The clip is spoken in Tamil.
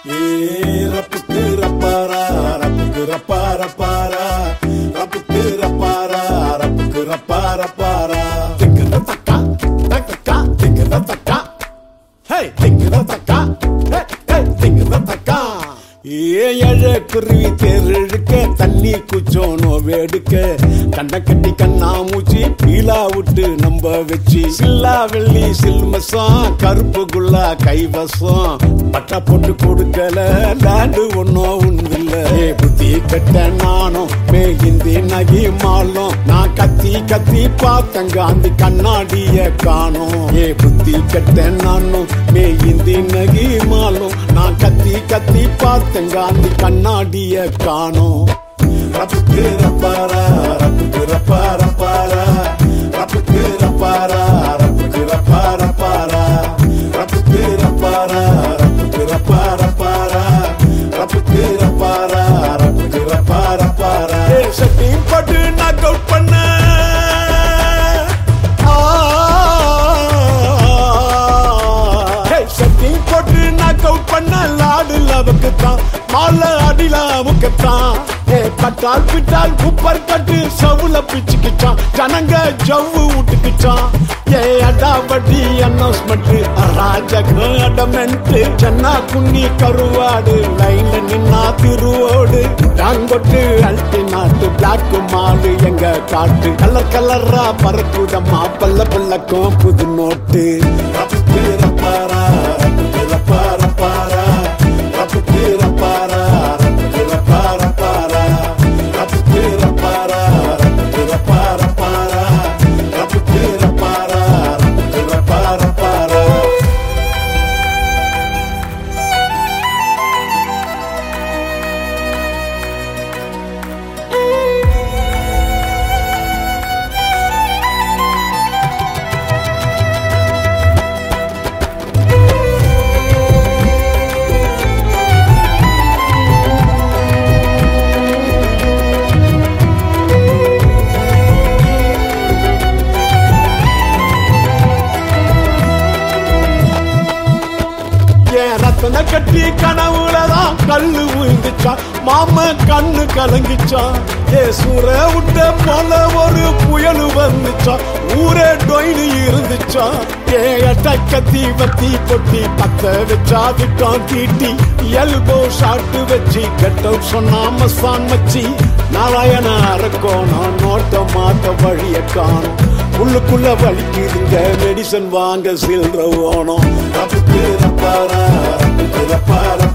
ஏ ரப்புக்கு ரப்பாரா ரப்புக்கு ரப்பா ரப்பாரா ரப்புக்கு ரப்பாரா ரப்புக்கு ரப்பா ரப்பாரா திங்கிற தக்கா தக்கா திங்கிற தக்கா ஹே திங்கிற தக்கா ஹே ஹே திங்கிற தக்கா ஏ எழ குருவி தேர்ழுக்க தண்ணி குச்சோனோ வேடுக்க கண்ண கட்டி கண்ணா மூச்சி பீலா விட்டு நம்ப வச்சு சில்லா வெள்ளி சில்மசம் கருப்பு குல்லா கைவசம் பட்டா போட்டு கொடுக்கல லேண்டு ஒன்னும் உண்டில்ல ஏ புத்தி கட்ட நானும் மேகிந்தி நகி மாலும் நான் கத்தி கத்தி பார்த்தங்க அந்த கண்ணாடிய காணோம் ஏ புத்தி கட்ட நானும் மேகிந்தி நகி மாலும் நான் கத்தி கத்தி பார்த்தங்க அந்த கண்ணாடிய காணோம் ரப்புக்கு ரப்பாரா ரப்புக்கு ரப்பா ரப்பாரா ரப்புக்கு ரப்பாரா ரப்புக்கு ரப்பா ரப்பாரா ரப்புக்கு ரப்பாரா ரப்புக்கு ரப்பா ரப்பாரா ரப்புக்கு ரப்பாரா ரப்புக்கு ரப்பா ரப்பாரா சட்டி பட்டு நாக் அவுட் பண்ண சட்டி போட்டு நாக் அவுட் பண்ண லாடு லவக்குத்தான் மாலை அடில அமுக்கத்தான் ஏ பட்டால் பிட்டால் குப்பர் கட்டு சவுல பிச்சுக்கிச்சான் ஜனங்க ஜவ்வு விட்டுக்கிச்சான் ஏ அடாபடி அனௌன்ஸ்மெண்ட் ராஜக அடமெண்ட் சென்னா குன்னி கருவாடு லைன்ல நின்னா திருவோடு டாங்கொட்டு அல்டி நாட்டு பிளாக் மாடு எங்க காட்டு கலர் கலரா பறக்குடமா பல்ல பல்லக்கும் புது நோட்டு ரப்புக்கு ரப்பாரா ரப்புக்கு ரப்பா ரப்பாரா ரப்புக்கு ரப்பாரா ரப்புக்கு ரப்பா ரப்பாரா ரப்புக்கு ரப்பாரா ரப்புக்கு ரப்பா ரப்பாரா ரப்புக்கு ரப்பாரா ரப்புக்கு ரப்பா ரப்பாரா என் ரத்தன கட்டி கனவுலதான் கல்லு உயிந்துச்சான் மாம கண்ணு கலங்கிச்சான் ஏ சூற விட்ட போல ஒரு புயல் வந்துச்சான் ஊரே டொயினு இருந்துச்சான் ஏ அட்ட கத்தி வத்தி பொட்டி பத்த வச்சா திட்டம் தீட்டி எல்போ ஷாட்டு வச்சு கெட் அவுட் சொன்னாம சான் வச்சு நாராயண அரக்கோணம் நோட்ட மாத்த வழிய காணும் உள்ளுக்குள்ள வலிக்குதுங்க மெடிசன் வாங்க சில்ற ஓணும் ரப்புக்கு ரப்பாரா ரப்புக்கு ரப்பாரா